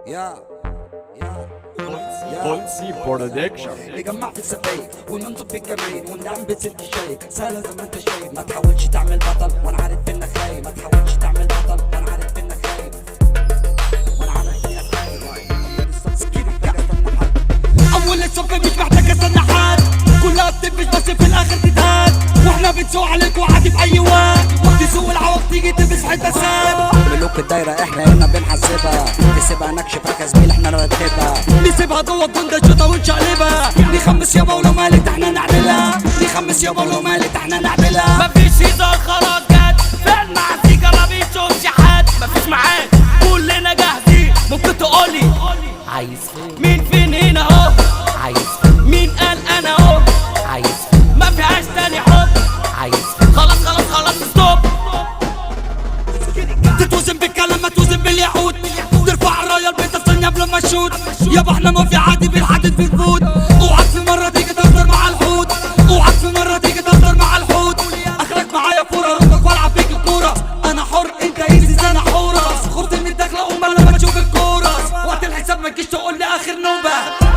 يا يا يا بولسي برودكشن اللي جمعت السبايك وننطب بالجمايل وندعم بست شايك سهلة زي ما انت شايف ما تحاولش تعمل بطل وانا عارف انك خايف ما تحاولش تعمل بطل وانا عارف انك خايف وانا عارف انك خايف سكيري بتاعك اول الصف مش محتاج استنى حد كلها بتنفش بس في الاخر تتهاد واحنا بنسوق عليك وعادي في اي وقت تسوق العوض تيجي تلبس في حته ساد ملوك الدايره احنا هنا بنحسبها تسيبها نكشف يا زميل احنا نرتبها نسيبها جوه الجندة شوطه ونشقلبها نخمس يابا ولو مالت احنا نعملها نخمس يابا ولو مالت احنا نعملها مفيش هزار خلاص جد في المعزيكا ما بيشوفش حد مفيش معاك كلنا جاهزين ممكن تقولي عايز فين مين فين هنا اهو عايز فين مين قال انا اهو عايز فين ما فيهاش تاني حب عايز فين خلاص خلاص خلاص ستوب تتوزن بالكلام ما توزن بالياقوت ترفع الرايه البيضة الثانية قبل ما تشوت يابا احنا ما في عادي بالحديد في الفوت اوعك في مرة تيجي تهزر مع الحوت اوعك في مرة تيجي تهزر مع الحوت اخرك معايا فورة ردك والعب بيك الكورة انا حر انت ايزي انا حورس خفت من الدخلة امال لما تشوف الكورس وقت الحساب ما تجيش تقول لي اخر نوبة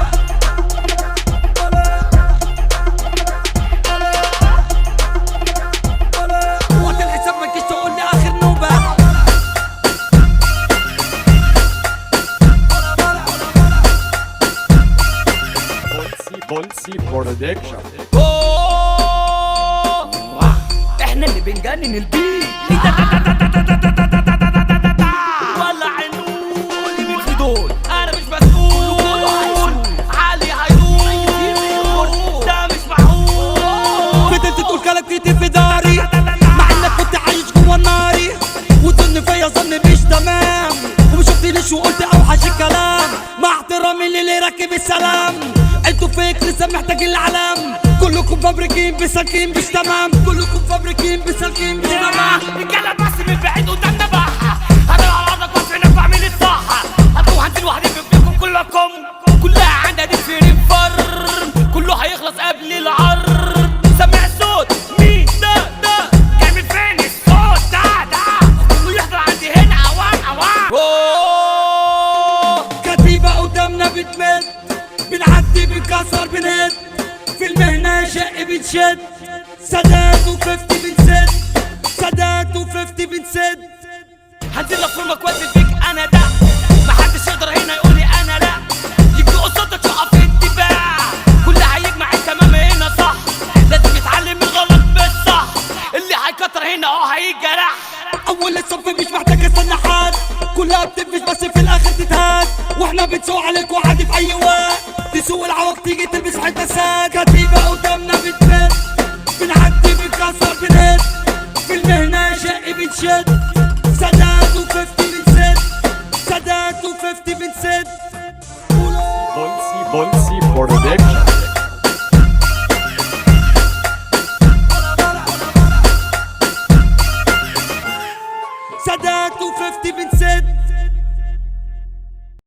وقت الحساب ما تجيش تقول لي اخر نوبة بولسي بولسي برودكشن أوه. احنا اللي بنجنن البيت ولا عنقولي مين في دول انا مش مسؤول علي هيدور ده مش معقول فضلت تقول كلام كتير في داري مع انك كنت عايش جوا ناري وظن فيا ظن مش تمام وما شفتنيش وقلت اوحش الكلام مع احترامي للي راكب السلام انتوا فيك لسه محتاجين العلام كلكم فابريكين بسكين مش تمام كلكم فابريكين بسكين مش تمام رجاله بس من بعيد قدامنا بقى هدور على ارضك وفينك بعمل الصح هتروح هنزل وحدي فيكم كلكم كلها عندها دي في فر كله هيخلص قبل العرض سمع الصوت مين ده ده جاي من فين الصوت ده ده كله يحضر عندي هنا اوام اوام أوه. كتيبة قدامنا بتمد بنعدي بنكسر بنهد في المهنة شق بنشد سداد وففتي بنسد سداد وففتي بنسد هنزل لك فورمك وادي فيك انا ده محدش يقدر هنا يقول لي انا لا يجي قصادك تقف انتباه كل هيجمع التمام هنا صح لازم يتعلم الغلط بالصح اللي هيكتر هنا اه هيجرح اول الصف مش محتاج استنى حد كلها بتنفش بس في الاخر تتهاد واحنا بنسوق عليك وعادي في اي وقت تسوق العوض تيجي تلبس حته ساد كتيبة قدامنا بتمد بنعدي بنكسر بنهد في المهنة شق بنشد سداد وففتي بنسد سداد وففتي بنسد بولسي بولسي برودكشن